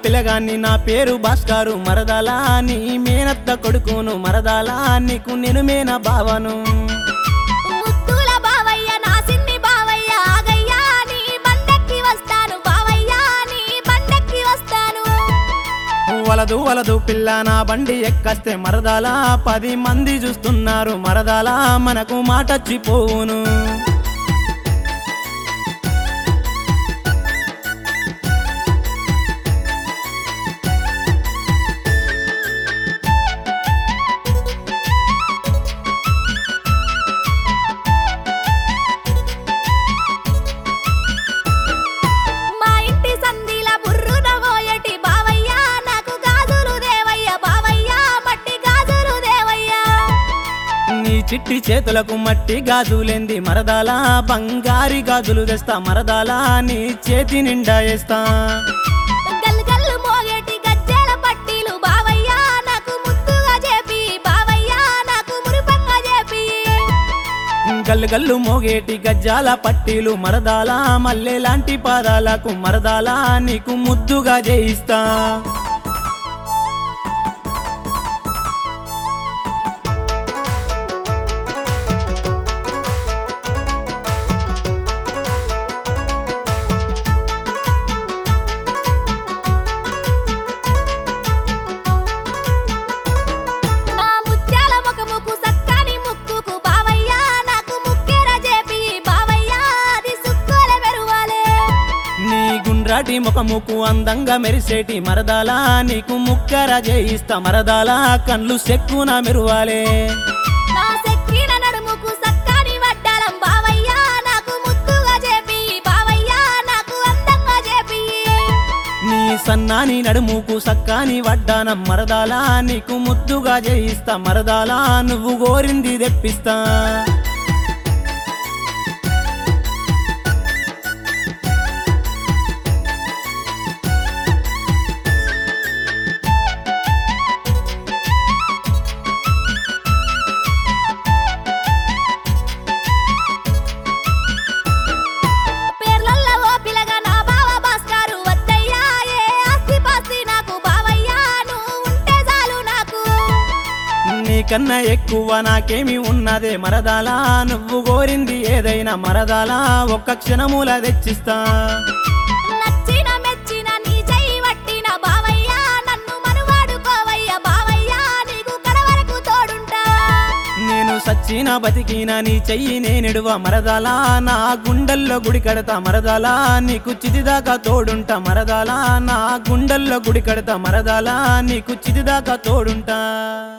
పిల్లగాన్ని నా పేరు భాస్కరు మరదాలా నీ మేనత్త కొడుకును మరదాలా నీకు నేను మేన బావను ముద్దుల బావయ్య నా సిన్ని బావయ్య ఆగయ్యా నీ బండెక్కి వస్తాను బావయ్య నీ బండెక్కి వస్తాను వలదు వలదు పిల్ల నా బండి ఎక్కస్తే మరదాలా పది మంది చూస్తున్నారు మరదాలా మనకు మాటచ్చిపోవును మా ఇంటి సందిల బుర్రున పోయటి బావయ్య నాకు గాజులు దేవయ్య బావయ్య మట్టి గాజులు దేవయ్య నీ చిట్టి చేతులకు మట్టి గాజులేంది మరదాలా బంగారి గాజులు తెస్తా మరదాలా నీ చేతి నిండా వేస్తా గల్లు గల్లు మోగేటి గజ్జెల పట్టీలు బావయ్య నాకు ముద్దుగా చేపి బావయ్య నాకు మురిపంగా చేపి గల్లు గల్లు మోగేటి గజ్జాల పట్టీలు మరదాలా మల్లె లాంటి పాదాలకు మరదాలా నీకు ముద్దుగా చేయిస్తా నా ముత్యాల ముఖముకు సక్కని ముక్కుకు బావయ్య నాకు ముక్కెర చేపి బావయ్య అది సుక్కోల మెరువాలే నీ గుండ్రాటి ముఖముకు అందంగా మెరిసేటి మరదాలా నీకు ముక్కర చేయిస్తా మరదాలా కళ్ళు సెక్కున మెరువాలే నా సెక్కిన నడుముకు సక్కని వడ్డాలం బావయ్య నాకు ముద్దుగా చేపి బావయ్య నాకు అందంగా చేపి నీ సన్నాని నడుముకు సక్కాని వడ్డానం మరదాలా నీకు ముద్దుగా చేయిస్తా మరదాలా నువ్వు గోరింది తెప్పిస్తా పేర్లల్ల ఓ పిలగా నా బావ భాస్కరు వద్దయ్యా ఏ ఆస్తి పాస్తి నాకు బావయ్య నువ్వు ఉంటే చాలు నాకు నీకన్నా ఎక్కువ నాకేమి ఉన్నదే మరదాలా నువ్వు గోరింది ఏదైనా మరదాలా ఒక్క క్షణముల తెచ్చిస్తా నచ్చిన మెచ్చిన నీ చెయ్యి వట్టిన బావయ్య నన్ను మనువాడుకోవయ్య బావయ్య నీకు కడవరకు తోడుంటా నేను సచ్చిన బతికిన నీ చెయ్యి నేనిడువ మరదాలా నా గుండెల్లో గుడి కడతా మరదాలా నీకు చితిదాకా తోడుంటా మరదాలా నా గుండెల్లో గుడి కడతా మరదాలా నీకు చితిదాకా తోడుంటా